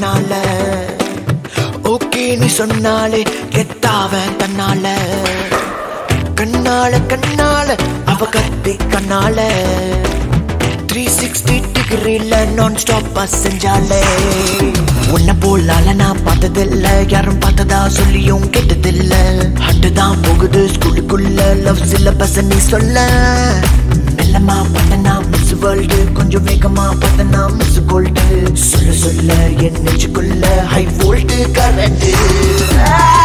கண்ணால ஓகே நீ சொன்னாலே கெத்தாவன் தன்னால கண்ணால கண்ணால அவ கத்தி கண்ணால த்ரீ சிக்ஸ்டி டிகிரில நான் ஸ்டாப்பா செஞ்சாலே உன்னை போலால நான் பார்த்ததில்ல யாரும் பார்த்ததா சொல்லியும் கேட்டதில்ல ஹட்டு தான் போகுது ஸ்கூலுக்குள்ள லவ் சிலபஸ் நீ சொல்ல மெல்லமா பார்த்தனா மிஸ் வேர்ல்டு கொஞ்சம் வேகமா பார்த்தனா மிஸ் கோல்டு சொல்ல சொல்ல என் நெஞ்சுக்குள்ள ஹை வோல்ட் கரண்ட்